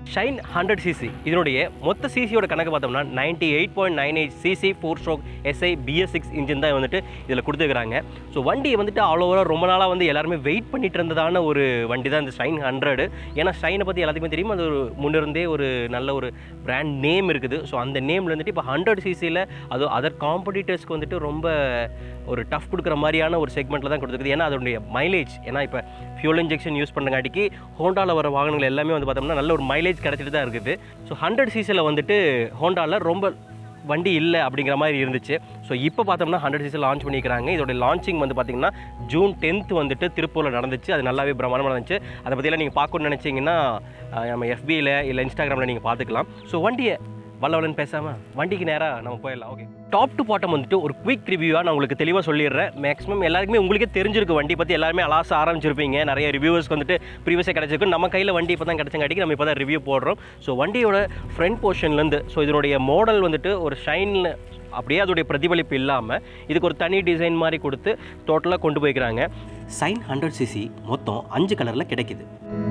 shine hundred CC இதனுடைய மொத்த சிசியோட கணக்கு பார்த்தோம்னா ninety eight point nine eight CC four stroke SI BS six engine தான் வந்துட்டு இதில் கொடுத்துருக்காங்க ஸோ வண்டியை வந்துட்டு ஆல் ஓவராக ரொம்ப நாளாக வந்து எல்லாருமே வெயிட் பண்ணிட்டு இருந்ததான ஒரு வண்டி தான் இந்த ஷைன் ஹண்ட்ரடு ஏன்னா ஷைனை பற்றி எல்லாத்துக்குமே தெரியும் அது ஒரு முன்னிருந்தே ஒரு நல்ல ஒரு பிராண்ட் நேம் இருக்குது ஸோ அந்த நேமில் வந்துட்டு இப்போ ஹண்ட்ரட் சிசியில் அது அதர் காம்படிட்டர்ஸ்க்கு வந்துட்டு ரொம்ப ஒரு டஃப் கொடுக்குற மாதிரியான ஒரு செக்மெண்ட்டில் தான் கொடுத்துருக்குது ஏன்னா அதனுடைய மைலேஜ் ஏன்னா இப்போ ஃபியூல் இன்ஜெக்ஷன் யூஸ் பண்ணுறங்காட்டிக்கு ஹோண்டாவில் வர வாகனங்கள் எல்லாமே வந்து பார்த்தோம்னா நல்ல ஒரு மைலேஜ் கிடச்சிட்டு தான் இருக்குது ஸோ ஹண்ட்ரட் சிசியில் வந்துட்டு ஹோண்டாவில் ரொம்ப வண்டி இல்லை அப்படிங்கிற மாதிரி இருந்துச்சு ஸோ இப்போ பார்த்தோம்னா ஹண்ட்ரட் சிசி லான்ச் பண்ணிக்கிறாங்க இதோட லான்ச்சிங் வந்து பார்த்தீங்கன்னா ஜூன் டென்த் வந்துட்டு திருப்பூரில் நடந்துச்சு அது நல்லாவே பிரமாண்டமாக நடந்துச்சு அதை பற்றியெல்லாம் நீங்கள் பார்க்கணும்னு நினச்சிங்கன்னா அஹ், நம்ம எஃபியில் இல்லை இன்ஸ்டாகிராமில் நீங்கள் பார்த்துக்கலாம் ஸோ வண்டியை வல்லவலன்னு பேசாமல் வண்டிக்கு நேராக நம்ம போயிடலாம் ஓகே டாப் டு பாட்டம் வந்துட்டு ஒரு குவிக் ரிவ்யூவாக நான் உங்களுக்கு தெளிவாக சொல்லிடுறேன் மேக்ஸிமம் எல்லாருக்குமே உங்களுக்கே தெரிஞ்சிருக்கு வண்டி பற்றி எல்லாருமே அலாச ஆரம்பிச்சிருப்பீங்க நிறைய ரிவ்யூவர்ஸ்க்கு வந்துட்டு ப்ரீவியஸாக கிடச்சிருக்கு நம்ம கையில் வண்டி இப்போ தான் கிடச்சங்காட்டிக்கு நம்ம இப்போ தான் ரிவ்யூ போடுறோம் ஸோ வண்டியோட ஃப்ரண்ட் போர்ஷன்லேருந்து ஸோ இதனுடைய மாடல் வந்துட்டு ஒரு ஷைனில் அப்படியே அதோடைய பிரதிபலிப்பு இல்லாமல் இதுக்கு ஒரு தனி டிசைன் மாதிரி கொடுத்து டோட்டலாக கொண்டு போய்க்கிறாங்க சைன் ஹண்ட்ரட் சிசி மொத்தம் அஞ்சு கலரில் கிடைக்குது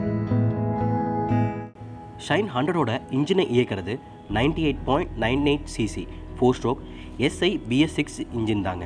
ஷைன் ஹண்ட்ரடோட இன்ஜினை இயக்கிறது ninety eight point nine eight CC four stroke SI BS six engine தாங்க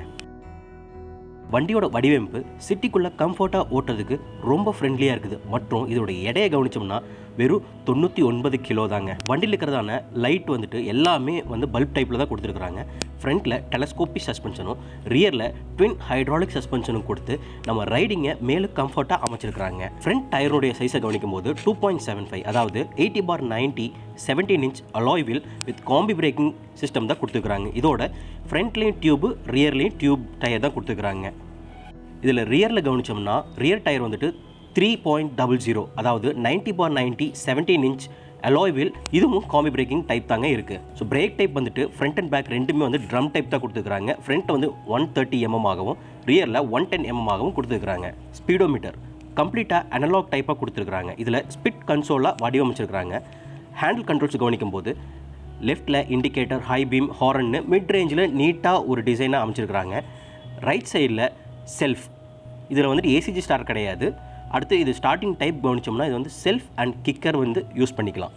வண்டியோட வடிவமைப்பு சிட்டிக்குள்ளே கம்ஃபர்ட்டாக ஓட்டுறதுக்கு ரொம்ப ஃப்ரெண்ட்லியாக இருக்குது மற்றும் இதோட எடையை கவனிச்சோம்னா வெறும் தொண்ணூற்றி ஒன்பது கிலோ தாங்க வண்டியில் இருக்கிறதான லைட் வந்துட்டு எல்லாமே வந்து பல்ப் டைப்பில் தான் கொடுத்துருக்குறாங்க ஃப்ரண்ட்டில் டெலஸ்கோப்பி சஸ்பென்ஷனும் ரியரில் ட்வின் ஹைட்ராலிக் சஸ்பென்ஷனும் கொடுத்து நம்ம ரைடிங்கை மேலும் கம்ஃபர்ட்டாக அமைச்சிருக்கிறாங்க ஃப்ரண்ட் டயருடைய சைஸை கவனிக்கும் போது டூ பாயிண்ட் செவன் ஃபைவ் அதாவது eighty bar ninety seventeen inch alloy wheel with combi braking system தான் கொடுத்துருக்குறாங்க இதோட ஃப்ரண்ட்லேயும் டியூபு ரியர்லேயும் டியூப் டயர் தான் கொடுத்துருக்குறாங்க இதில் ரியரில் கவனிச்சோம்னா ரியர் டயர் வந்துட்டு த்ரீ பாயிண்ட் டபுள் ஜீரோ அதாவது ninety bar ninety seventeen inch alloy wheel இதுவும் காம்பி பிரேக்கிங் டைப் தாங்க இருக்குது ஸோ பிரேக் டைப் வந்துட்டு ஃப்ரண்ட் அண்ட் பேக் ரெண்டுமே வந்து ட்ரம் டைப் தான் கொடுத்துருக்காங்க ஃப்ரண்ட் வந்து ஒன் தேர்ட்டி எம்எம் ஆகவும் ரியரில் ஒன் டென் எம்எம் ஆகவும் கொடுத்துருக்காங்க ஸ்பீடோமீட்டர் கம்ப்ளீட்டாக அனலாக் டைப்பாக கொடுத்துருக்காங்க இதில் ஸ்பிட் கன்சோலாக வடிவமைச்சிருக்காங்க ஹேண்டில் கண்ட்ரோல்ஸ் கவனிக்கும் போது லெஃப்ட்டில் இண்டிகேட்டர் ஹை பீம் ஹாரன்னு மிட் ரேஞ்சில் நீட்டாக ஒரு டிசைனாக அமைச்சிருக்கிறாங்க ரைட் சைடில் செல்ஃப் இதில் வந்துட்டு ஏசிஜி ஸ்டார் கிடையாது அடுத்து இது ஸ்டார்டிங் டைப் கவனிச்சோம்னா இது வந்து செல்ஃப் அண்ட் கிக்கர் வந்து யூஸ் பண்ணிக்கலாம்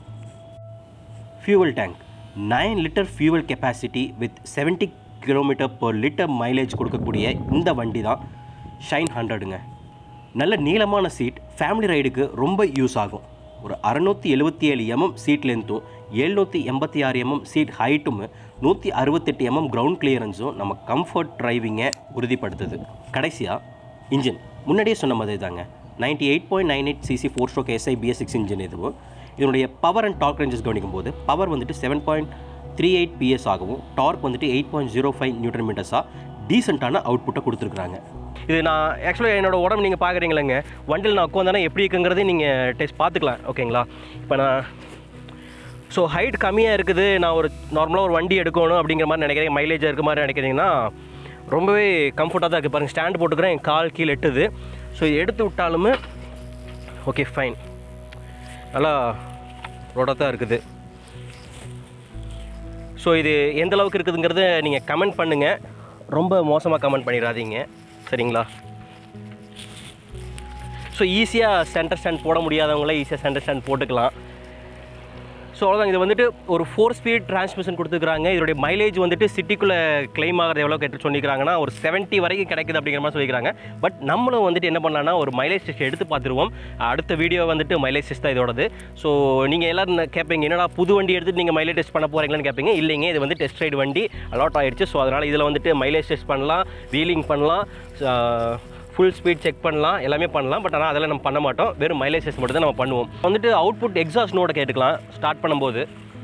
fuel tank nine litre fuel capacity with 70 kilometre per litre mileage கொடுக்கக்கூடிய இந்த வண்டி தான் ஷைன் ஹண்ட்ரடுங்க நல்ல நீளமான சீட் ஃபேமிலி ரைடுக்கு ரொம்ப யூஸ் ஆகும் ஒரு அறநூற்றி எழுபத்தி ஏழு எம்எம் சீட் லென்த்தும் எழுநூற்றி எண்பத்தி ஆறு எம்எம் சீட் ஹைட்டும் நூற்றி அறுபத்தெட்டு எம்எம் கிரவுண்ட் கிளியரன்ஸும் நம்ம கம்ஃபர்ட் டிரைவிங்கை உறுதிப்படுத்துது கடைசியாக இன்ஜின் முன்னாடியே சொன்ன மாதிரி தாங்க ninety eight point nine eight CC four stroke SI BS six engine இதுவும் இதனுடைய பவர் அண்ட் டார்க் ரேஞ்சஸ் கவனிக்கும் போது பவர் வந்துட்டு seven point three eight PS ஆகவும் டார்க் வந்துட்டு eight point zero five newton மீட்டர்ஸாக டீசெண்டான அவுட்புட்டை கொடுத்துருக்குறாங்க இது நான் ஆக்சுவலாக என்னோட உடம்பு நீங்கள் பார்க்குறீங்களேங்க வண்டியில் நான் உட்காந்தானே எப்படி இருக்குங்கிறதையும் நீங்கள் டெஸ்ட் பார்த்துக்கலாம் ஓகேங்களா இப்போ நான் ஸோ ஹைட் கம்மியாக இருக்குது நான் ஒரு நார்மலாக ஒரு வண்டி எடுக்கணும் அப்படிங்கிற மாதிரி நினைக்கிறேன் மைலேஜாக இருக்க மாதிரி நினைக்கிறீங்கன்னா ரொம்பவே கம்ஃபர்ட்டாக தான் இருக்குது பாருங்கள் ஸ்டாண்ட் போட்டுக்கிறேன் என் கால் கீழே எட்டுது ஸோ இது எடுத்து விட்டாலுமே ஓகே ஃபைன் நல்லா ரோடாக தான் இருக்குது ஸோ இது எந்த அளவுக்கு இருக்குதுங்கிறத நீங்கள் கமெண்ட் பண்ணுங்கள் ரொம்ப மோசமாக கமெண்ட் பண்ணிடாதீங்க சரிங்களா ஸோ ஈஸியாக சென்டர் ஸ்டாண்ட் போட முடியாதவங்கள ஈஸியாக சென்டர் ஸ்டாண்ட் போட்டுக்கலாம் ஸோ அவ்வளோதான் இது வந்துட்டு ஒரு ஃபோர் ஸ்பீட் டிரான்ஸ்மிஷன் கொடுத்துருக்காங்க இதோடைய மைலேஜ் வந்துட்டு சிட்டிக்குள்ளே கிளைம் ஆகிறது எவ்வளோ கேட்டு சொல்லிக்கிறாங்கன்னா ஒரு 70 வரைக்கும் கிடைக்குது அப்படிங்கிற மாதிரி சொல்லிக்கிறாங்க பட் நம்மளும் வந்துட்டு என்ன பண்ணலாம்னா ஒரு மைலேஜ் டெஸ்ட் எடுத்து பார்த்துருவோம் அடுத்த வீடியோ வந்துட்டு மைலேஜ் டெஸ்ட் தான் இதோடது ஸோ நீங்கள் எல்லோரும் கேட்பீங்க என்னடா புது வண்டி எடுத்துட்டு நீங்கள் மைலேஜ் டெஸ்ட் பண்ண போகிறீங்களான்னு கேட்பீங்க இல்லைங்க இது வந்து டெஸ்ட் ரைடு வண்டி அலாட் ஆயிடுச்சு ஸோ அதனால் இதில் வந்துட்டு மைலேஜ் டெஸ்ட் பண்ணலாம் வீலிங் பண்ணலாம் ஃபுல் ஸ்பீட் செக் பண்ணலாம் எல்லாமே பண்ணலாம் பட் ஆனால் அதெல்லாம் நம்ம பண்ண மாட்டோம் வெறும் மைலேஜ் டெஸ்ட் மட்டும் தான் நம்ம பண்ணுவோம் வந்துட்டு அவுட்புட் எக்ஸாஸ்ட் நோட கேட்டுக்கலாம் ஸ்டார்ட் பண்ணும்போது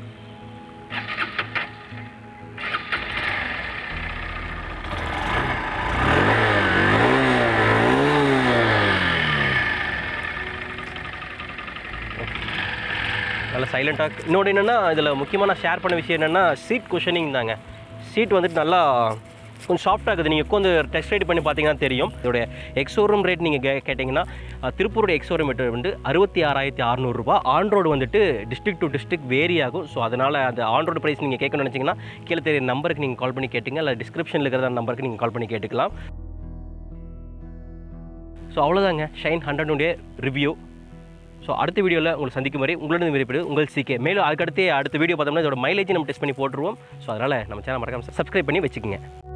நல்லா சைலண்ட்டாக இன்னொன்று என்னென்னா இதில் முக்கியமாக நான் ஷேர் பண்ண விஷயம் என்னென்னா சீட் குஷனிங் தாங்க சீட் வந்துட்டு நல்லா கொஞ்சம் சாஃப்டாக இருக்குது நீங்கள் உட்காந்து டெஸ்ட் ரைட் பண்ணி பார்த்தீங்கன்னா தெரியும் இதோடைய எக்ஸோரூம் ரேட் நீங்கள் கே கேட்டிங்கன்னா அஹ், திருப்பூரோட எக்ஸோரூம் ரேட் வந்து அறுபத்தி ஆறாயிரத்தி அறநூறுபா ஆன் ரோடு வந்துட்டு டிஸ்ட்ரிக்ட் டு டிஸ்ட்ரிக்ட் வேரி ஆகும் ஸோ அதனால் அந்த ஆன் ரோடு ப்ரைஸ் நீங்கள் கேட்கணும்னு நினச்சிங்கன்னா கீழே தெரிய நம்பருக்கு நீங்கள் கால் பண்ணி கேட்டுங்க இல்லை டிஸ்கிரிப்ஷனில் இருக்கிற நம்பருக்கு நீங்கள் கால் பண்ணி கேட்டுக்கலாம் ஸோ அவ்வளோதாங்க ஷைன் ஹண்ட்ரடுடைய ரிவ்யூ ஸோ அடுத்த வீடியோவில் உங்களை சந்திக்கும் வரை உங்களிடம் விருப்பது உங்கள் சிகே மேலும் அதுக்கடுத்து அடுத்த வீடியோ பார்த்தோம்னா இதோட மைலேஜ் நம்ம டெஸ்ட் பண்ணி போட்டுருவோம் ஸோ அதனால் நம்ம சேனல் மறக்காம சப்ஸ்கிரைப் பண்ணி வச்சுக்கோங்க